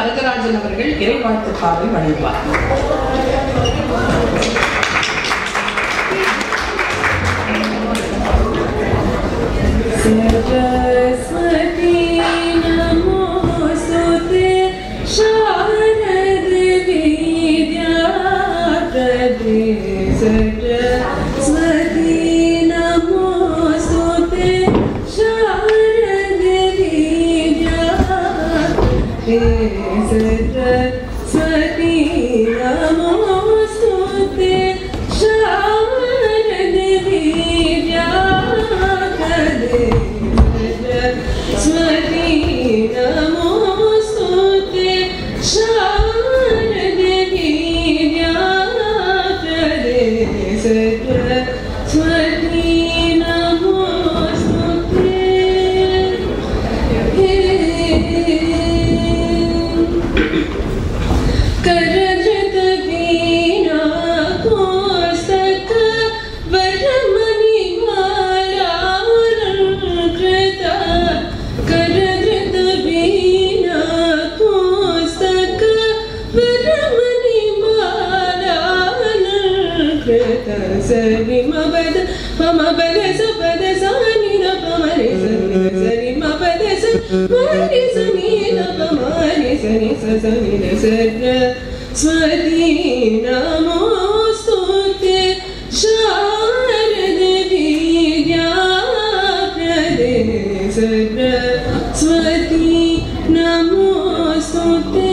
வரதராஜன் அவர்கள் இறைவாழ்த்து பாடல் வழங்குவார் सरस्वती नमोऽस्तुते शारद विद्याप्रदे सरस्वती नमोऽस्तुते शारद विद्याप्रदे सरस्वती नमोऽस्तुते शारद विद्याप्रदे स्वती नमोस्तुते शारद विद्याप्रदे स्वती नमोस्तुते करजत वीणा कोस्तक वरमणि मालालङ्कृत करजत वीणा कोस्तक वरमणि मालालङ्कृत सरि मपद मम पद सपद सानि न पमरे सनि सरि मपद स मरि सनि न पमरि सनि स सनि न सर स्वती नमोस्तुते शारद विद्याप्रदे सरस्वती नमोस्तुते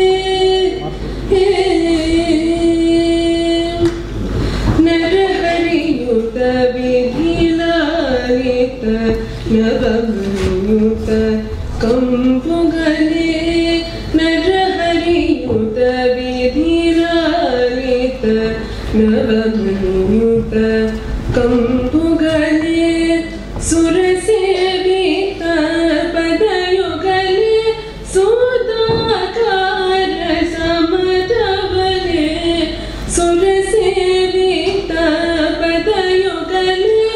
नरहरियुत विधिलालित नवमयुत कम्पुगले नरहरियुत विधिलालित नवमयुत कम्पुगले सुरसेवित पदयुगले सुदाकार समतवले सुरसेवित पदयुगले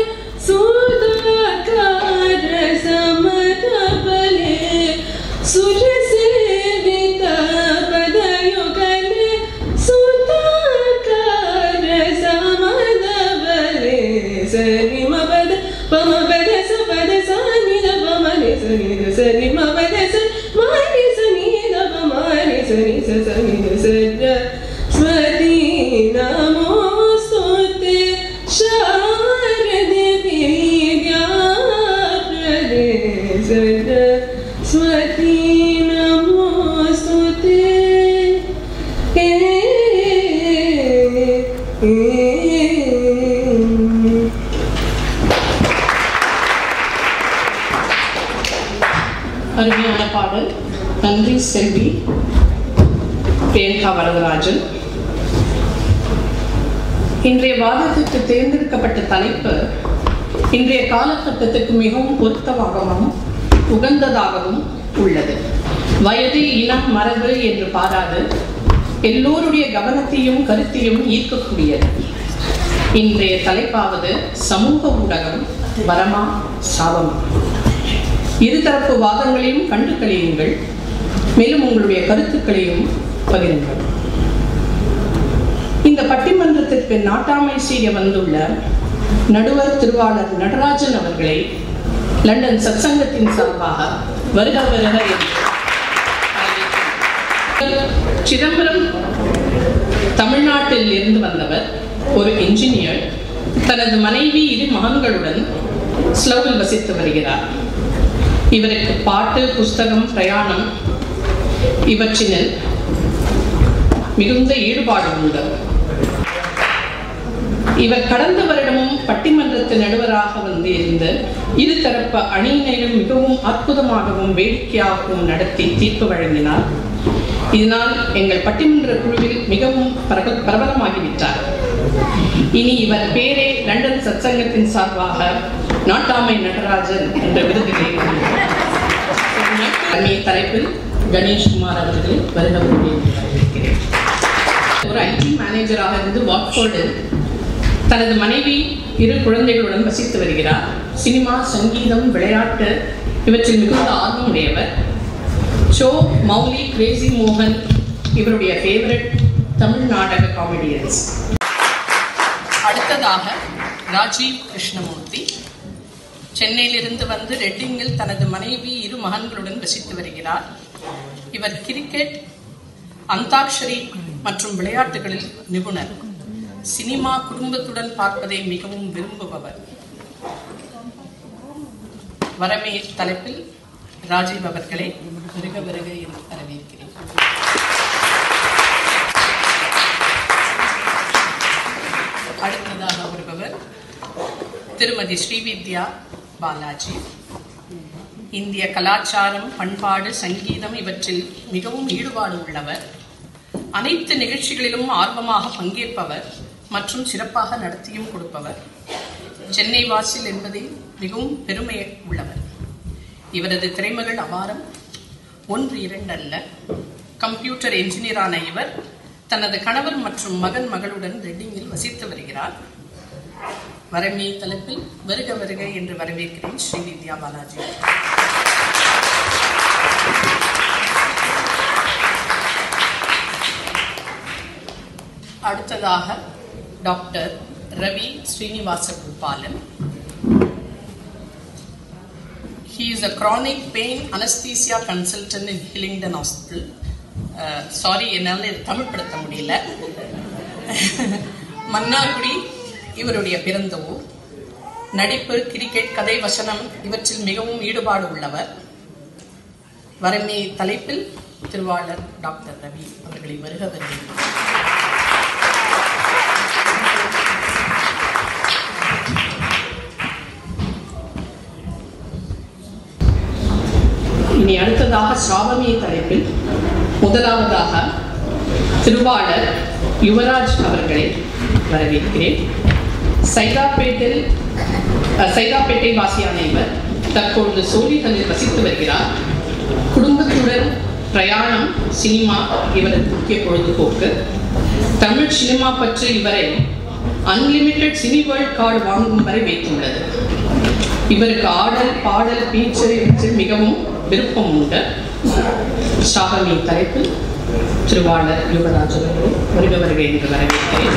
सुदाकार समतवले सुरसेवित पदयुगले सुदाकार समदवले सरि मपद पम पद स पद स नि द पम नि स नि द सरि म पद स म नि स नि द पम नि स नि स स नि द स द स्वती नमोस्तुते शारद विद्याप्रदे सद स्वती नमोस्तुते ए ए அருமையான பாடல் நன்றி செல்வி பிரியங்கா வரதராஜன் இன்றைய வாதத்துக்கு தேர்ந்தெடுக்கப்பட்ட தலைப்பு இன்றைய காலகட்டத்துக்கு மிகவும் பொருத்தமாகவும் உகந்ததாகவும் உள்ளது வயது இனம் மரபு என்று பாராது எல்லோருடைய கவனத்தையும் கருத்தையும் ஈர்க்கக்கூடியது இன்றைய தலைப்பாவது சமூக ஊடகம் வரமா சாபமா இருதரப்பு வாதங்களையும் கண்டு கழியுங்கள் மேலும் உங்களுடைய கருத்துக்களையும் பகிருங்கள் இந்த பட்டிமன்றத்திற்கு நாட்டாமை செய்ய வந்துள்ள நடுவர் திருவாளர் நடராஜன் அவர்களை லண்டன் சத்சங்கத்தின் சார்பாக வருக வருக என்று வரவேற்கிறேன். சிதம்பரம் தமிழ்நாட்டில் இருந்து வந்தவர் ஒரு இன்ஜினியர் தனது மனைவி இரு மகன்களுடன் ஸ்லோவில் வசித்து வருகிறார் இவருக்கு பாட்டு புஸ்தகம் பிரயாணம் இவற்றினில் மிகுந்த ஈடுபாடு உண்டு இவர் கடந்த வருடமும் பட்டிமன்றத்து நடுவராக வந்து இருந்து இருதரப்பு அணியினரும் மிகவும் அற்புதமாகவும் வேடிக்கையாகவும் நடத்தி தீர்ப்பு வழங்கினார் இதனால் எங்கள் பட்டிமன்ற குழுவில் மிகவும் பரக- பிரபலமாகிவிட்டார் இனி இவர் பேரே லண்டன் சத்சங்கத்தின் சார்பாக நாட்டாமை நடராஜன் என்ற விருதினை அந்நிய தலைப்பில் கணேஷ்குமார் அவர்களை வருக வருக என்று வரவேற்கிறேன். ஒரு ஐடி மேனேஜராக இருந்து வாட்ஃபோர்டில் தனது மனைவி இரு குழந்தைகளுடன் வசித்து வருகிறார் சினிமா சங்கீதம் விளையாட்டு இவற்றில் மிகுந்த ஆர்வம் உடையவர் ஷோ மௌலி கிரேசி மோகன் இவருடைய ஃபேவரட் தமிழ் நாடக காமெடியன்ஸ் அடுத்ததாக ராஜீவ் கிருஷ்ணமூர்த்தி சென்னையிலிருந்து வந்து ரெட்டிங்கில் தனது மனைவி இரு மகன்களுடன் வசித்து வருகிறார் இவர் கிரிக்கெட் அந்தாக்ஷரி மற்றும் விளையாட்டுகளில் நிபுணர் சினிமா குடும்பத்துடன் பார்ப்பதை மிகவும் விரும்புபவர் வரமே தலைப்பில் ராஜீவ் அவர்களை வருக வருக என்று வரவேற்கிறேன் அடுத்ததாக வருபவர் திருமதி ஸ்ரீவித்யா பாலாஜி இந்திய கலாச்சாரம் பண்பாடு சங்கீதம் இவற்றில் மிகவும் ஈடுபாடு உள்ளவர் அனைத்து நிகழ்ச்சிகளிலும் ஆர்வமாக பங்கேற்பவர் மற்றும் சிறப்பாக நடத்தியும் கொடுப்பவர் சென்னை வாசில் என்பதில் மிகவும் பெருமை உள்ளவர் இவரது திறமைகள் அபாரம் ஒன்று இரண்டு அல்ல கம்ப்யூட்டர் என்ஜினியரான இவர் தனது கணவர் மற்றும் மகன் மகளுடன் ரெட்டிங்கில் வசித்து வருகிறார் வரமே தலைப்பில் வருக வருக என்று வரவேற்கிறேன் ஸ்ரீ வித்யா பாலாஜி அடுத்ததாக doctor Ravi Srinivasa Gopalan He is a chronic pain anesthesia consultant in Hillingdon Hospital. Sorry என்னால் இது தமிழ்படுத்த முடியல மன்னார்குடி இவருடைய பிறந்த ஊர் நடிப்பு கிரிக்கெட் கதை வசனம் இவற்றில் மிகவும் ஈடுபாடு உள்ளவர் வரமே தலைப்பில் திருவாளர் டாக்டர் ரவி அவர்களை வருக வருகிறேன் இனி அடுத்ததாக சாபமிய தலைப்பில் முதலாவதாக திருவாளர் யுவராஜ் அவர்களை வரவேற்கிறேன் சைதாப்பேட்டில் அஹ், சைதாப்பேட்டை வாசியான இவர் தற்பொழுது சோழிகளில் வசித்து வருகிறார் குடும்பத்துடன் பிரயாணம் சினிமா இவரது முக்கிய பொழுதுபோக்கு தமிழ் சினிமா பற்றி இவரை அன்லிமிட்டெட் சினி வேர்ல்ட் கார்டு வாங்கும் வரை வைத்துள்ளது இவருக்கு ஆடல் பாடல் பேச்சு இவற்றில் மிகவும் விருப்பம் உண்டு சாகமி தலைப்பில் திருவாளர் யுவராஜ் அவர்கள் வருக வருக என்று வரவேற்கிறேன்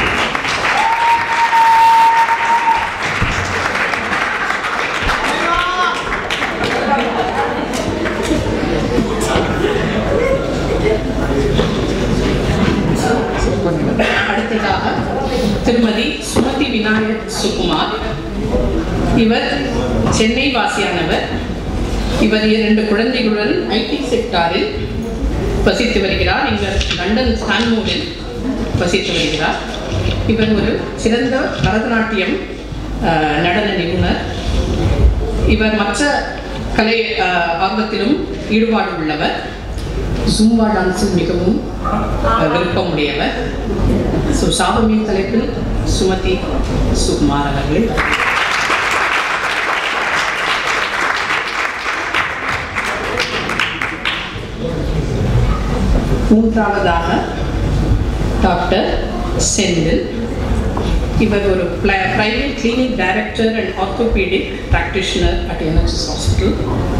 அடுத்ததாக திருமதி சுமதி விநாயக் சுகுமார் இவர் சென்னை வாசியானவர் இவர் இரண்டு குழந்தைகளுடன் ஐடி செக்டாரில் வசித்து வருகிறார் இவர் லண்டன் ஸ்டான்மூரில் வசித்து வருகிறார் இவர் ஒரு சிறந்த பரதநாட்டியம் அஹ், நடன நிபுணர் இவர் மற்ற கலை அஹ், ஆர்வத்திலும் ஈடுபாடு உள்ளவர் ஜும்பா டான்ஸில் மிகவும் அஹ், விருப்பமுடையவர் ஸோ சாபமி தலைப்பில் சுமதி சுகுமார் அவர்கள் மூன்றாவதாக டாக்டர் செந்தில் இவர் ஒரு private clinic director and orthopaedic practitioner at NHS hospital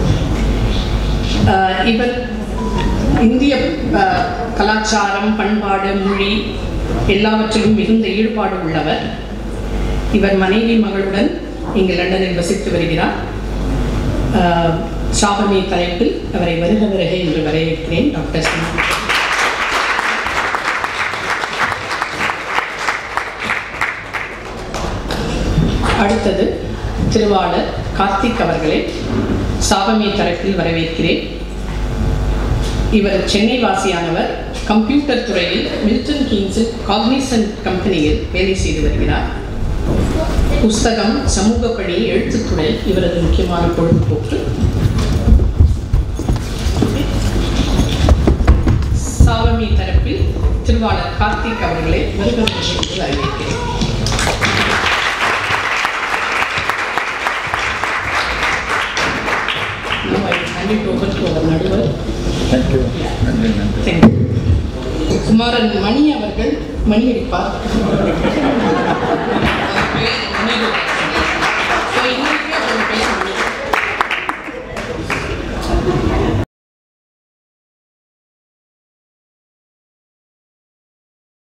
இவர் இந்திய அஹ், கலாச்சாரம் பண்பாடு மொழி எல்லாவற்றிலும் மிகுந்த ஈடுபாடு உள்ளவர் இவர் மனைவி மகளுடன் இங்கு லண்டனில் வசித்து வருகிறார் அஹ், சாபமி தலைப்பில் அவரை வருக வருக என்று வரவேற்கிறேன் டாக்டர் செந்தில் அடுத்தது திருவாளர் கார்த்திக் அவர்களை சாபமி தரப்பில் வரவேற்கிறேன் இவர் சென்னை வாசியானவர் கம்ப்யூட்டர் துறையில் மில்டன் கீன்ஸில் காக்னிசன்ட் கம்பெனியில் வேலை செய்து வருகிறார் புஸ்தகம் சமூக பணி எழுத்துத்துறை இவரது முக்கியமான பொழுதுபோக்கு சாவமி தரப்பில் திருவாளர் கார்த்திக் அவர்களை வருகம் என்று வரவேற்கிறேன் Now I hand it over to our நடுவர் தேங்க்யூ நன்றி நன்றி Thank you. குமாரன் மணி அவர்கள் மணி அடிப்பார் அவர் பெயர் மணிகோபால்.